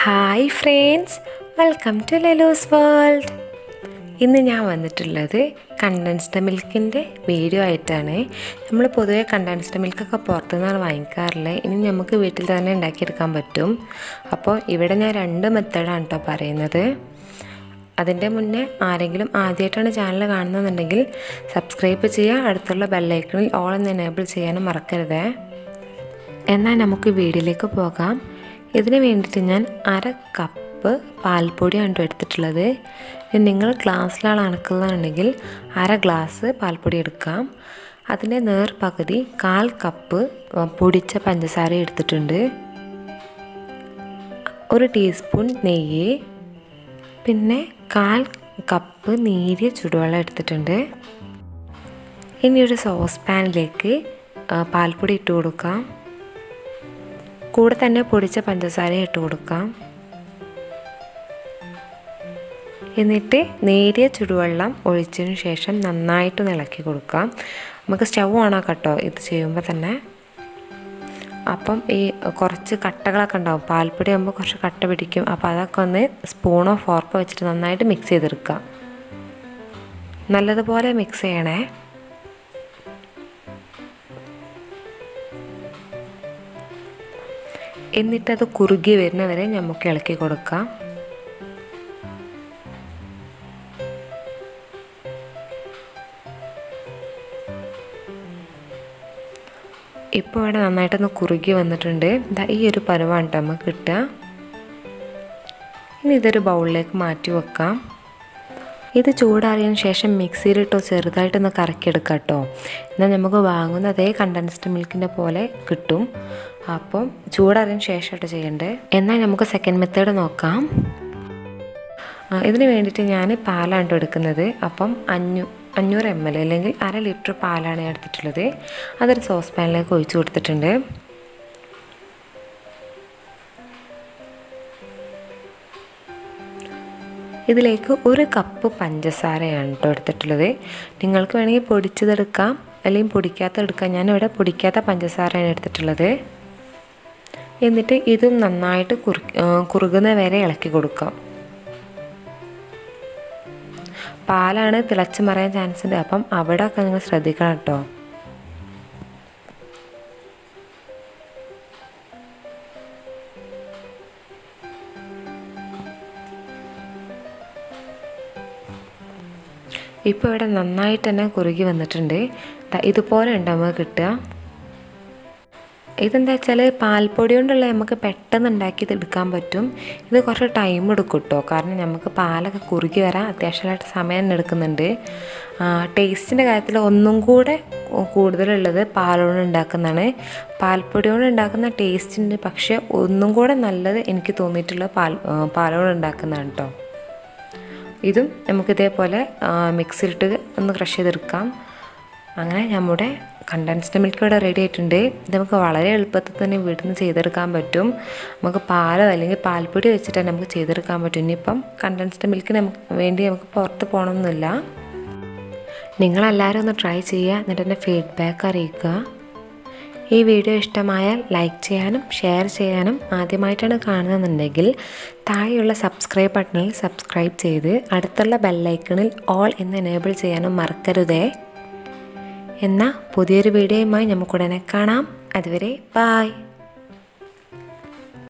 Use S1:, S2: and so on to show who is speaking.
S1: hi friends welcome to Lelu's world ഇന്ന് ഞാൻ വന്നിട്ടുള്ളത് കണ്ടൻസ്ഡ് മിൽക്കിൻ്റെ വീഡിയോ ആയിട്ടാണ് നമ്മൾ പൊതുവേ കണ്ടൻസ്ഡ് മിൽക്കൊക്കെ പുറത്തുനിന്നാണ് വാങ്ങിക്കാറുള്ളത് ഇനി നമുക്ക് വീട്ടിൽ തന്നെ ഉണ്ടാക്കിയെടുക്കാൻ പറ്റും അപ്പോൾ ഇവിടെ ഞാൻ രണ്ട് മെത്തേഡാണ് കേട്ടോ പറയുന്നത് അതിൻ്റെ മുന്നേ ആരെങ്കിലും ആദ്യമായിട്ടാണ് ചാനൽ കാണുന്നതെന്നുണ്ടെങ്കിൽ സബ്സ്ക്രൈബ് ചെയ്യുക അടുത്തുള്ള ബെല്ലൈക്കണിൽ ഓൾ എന്ന് എനേബിൾ ചെയ്യാനും മറക്കരുതേ എന്നാൽ നമുക്ക് വീഡിയോയിലേക്ക് പോകാം ഇതിന് വേണ്ടിയിട്ട് ഞാൻ അര കപ്പ് പാൽപ്പൊടിയാണ് കേട്ടോ എടുത്തിട്ടുള്ളത് ഇനി നിങ്ങൾ ഗ്ലാസ്സിലാണ് അണക്കുന്നതെന്നുണ്ടെങ്കിൽ അര ഗ്ലാസ് പാൽപ്പൊടി എടുക്കാം അതിൻ്റെ നേർ പകുതി കാൽ കപ്പ് പൊടിച്ച പഞ്ചസാര എടുത്തിട്ടുണ്ട് ഒരു ടീസ്പൂൺ നെയ്യ് പിന്നെ കാൽ കപ്പ് നീരിയ ചുടുവെള്ളം എടുത്തിട്ടുണ്ട് ഇനി ഒരു സോസ് പാനിലേക്ക് പാൽപ്പൊടി ഇട്ട് കൊടുക്കാം കൂടെ തന്നെ പൊടിച്ച പഞ്ചസാര ഇട്ട് കൊടുക്കാം എന്നിട്ട് നേരിയ ചുടുവെള്ളം ഒഴിച്ചതിന് ശേഷം നന്നായിട്ട് ഇളക്കി കൊടുക്കാം നമുക്ക് സ്റ്റവ് ഓണാക്കാം കേട്ടോ ഇത് ചെയ്യുമ്പോൾ തന്നെ അപ്പം ഈ കുറച്ച് കട്ടകളൊക്കെ ഉണ്ടാവും പാൽപ്പൊടി ആകുമ്പോൾ കുറച്ച് കട്ട പിടിക്കും അപ്പോൾ അതൊക്കെ ഒന്ന് സ്പൂണോ ഫോർക്കോ വെച്ചിട്ട് നന്നായിട്ട് മിക്സ് ചെയ്തെടുക്കാം നല്ലതുപോലെ മിക്സ് ചെയ്യണേ എന്നിട്ടത് കുറുകി വരുന്നവരെ നമുക്ക് ഇളക്കി കൊടുക്കാം ഇപ്പോൾ ഇവിടെ നന്നായിട്ടൊന്ന് കുറുകി വന്നിട്ടുണ്ട് ഇതാ ഈ ഒരു പരുവാണ് കേട്ടോ നമുക്ക് കിട്ടുക ഇനി ഇതൊരു ബൗളിലേക്ക് മാറ്റി വെക്കാം ഇത് ചൂടാറിയതിന് ശേഷം മിക്സിയിലിട്ടോ ചെറുതായിട്ടൊന്ന് കറക്കിയെടുക്കാം കേട്ടോ എന്നാൽ നമുക്ക് വാങ്ങുന്ന അതേ കണ്ടൻസ്ഡ് മിൽക്കിൻ്റെ പോലെ കിട്ടും അപ്പം ചൂടാറിയതിന് ശേഷമായിട്ട് ചെയ്യേണ്ടത് എന്നാൽ നമുക്ക് സെക്കൻഡ് മെത്തേഡ് നോക്കാം ഇതിന് വേണ്ടിയിട്ട് ഞാൻ പാലാണ് എടുക്കുന്നത് അപ്പം അഞ്ഞൂ അഞ്ഞൂറ് എം എൽ അല്ലെങ്കിൽ അര ലിറ്റർ പാലാണ് ഞാൻ എടുത്തിട്ടുള്ളത് അതൊരു സോസ് പാനിലേക്ക് ഒഴിച്ചു കൊടുത്തിട്ടുണ്ട് ഇതിലേക്ക് ഒരു കപ്പ് പഞ്ചസാരയാണ് കേട്ടോ എടുത്തിട്ടുള്ളത് നിങ്ങൾക്ക് വേണമെങ്കിൽ പൊടിച്ചതെടുക്കാം അല്ലെങ്കിൽ പൊടിക്കാത്തതെടുക്കാം ഞാനിവിടെ പൊടിക്കാത്ത പഞ്ചസാരയാണ് എടുത്തിട്ടുള്ളത് എന്നിട്ട് ഇതും നന്നായിട്ട് കുറു കുറുകുന്ന വരെ ഇളക്കി കൊടുക്കാം പാലാണ് തിളച്ച് മറിയാൻ ചാൻസ് ഉണ്ട് അപ്പം അവിടെ ഒക്കെ നിങ്ങൾ ശ്രദ്ധിക്കണം കേട്ടോ ഇപ്പോൾ ഇവിടെ നന്നായിട്ട് തന്നെ കുറുകി വന്നിട്ടുണ്ട് ഇതുപോലെ ഉണ്ടാവുക കിട്ടുക ഇതെന്താ വെച്ചാൽ പാൽപ്പൊടി കൊണ്ടുള്ള നമുക്ക് പെട്ടെന്ന് ഉണ്ടാക്കി എടുക്കാൻ പറ്റും ഇത് കുറച്ച് ടൈം എടുക്കും കേട്ടോ കാരണം നമുക്ക് പാലൊക്കെ കുറുകി വരാൻ അത്യാവശ്യമായിട്ട് സമയം എടുക്കുന്നുണ്ട് ടേസ്റ്റിൻ്റെ കാര്യത്തിൽ ഒന്നും കൂടെ കൂടുതലുള്ളത് പാലുകൊണ്ട് ഉണ്ടാക്കുന്നതാണ് പാൽപ്പൊടി കൊണ്ട് ഉണ്ടാക്കുന്ന ടേസ്റ്റിൻ്റെ പക്ഷേ ഒന്നും കൂടെ നല്ലത് എനിക്ക് തോന്നിയിട്ടുള്ള പാൽ പാലുകൊണ്ട് ഉണ്ടാക്കുന്നതാണ് കേട്ടോ ഇതും നമുക്കിതേപോലെ മിക്സിയിലിട്ട് ഒന്ന് ക്രഷ് ചെയ്തെടുക്കാം അങ്ങനെ നമ്മുടെ കണ്ടൻസ്ഡ് മിൽക്ക് ഇവിടെ റെഡി ആയിട്ടുണ്ട് ഇത് നമുക്ക് വളരെ എളുപ്പത്തിൽ തന്നെ വീട്ടിൽ നിന്ന് ചെയ്തെടുക്കാൻ പറ്റും നമുക്ക് പാലോ അല്ലെങ്കിൽ പാൽപ്പൊടി വെച്ചിട്ട് തന്നെ നമുക്ക് ചെയ്തെടുക്കാൻ പറ്റും ഇനിയിപ്പം കണ്ടൻസ്ഡ് മിൽക്ക് നമുക്ക് വേണ്ടി നമുക്ക് പുറത്ത് പോകണമെന്നില്ല നിങ്ങളെല്ലാവരും ഒന്ന് ട്രൈ ചെയ്യുക എന്നിട്ട് എൻ്റെ ഫീഡ്ബാക്ക് അറിയിക്കുക ഈ വീഡിയോ ഇഷ്ടമായാൽ ലൈക്ക് ചെയ്യാനും ഷെയർ ചെയ്യാനും ആദ്യമായിട്ടാണ് കാണുന്നതെന്നുണ്ടെങ്കിൽ താഴെയുള്ള സബ്സ്ക്രൈബ് ബട്ടണിൽ സബ്സ്ക്രൈബ് ചെയ്ത് അടുത്തുള്ള ബെല്ലൈക്കണിൽ ഓൾ എന്ന് എനേബിൾ ചെയ്യാനും മറക്കരുതേ എന്നാൽ പുതിയൊരു വീഡിയോയുമായി നമുക്കുടനെ കാണാം അതുവരെ ബായ്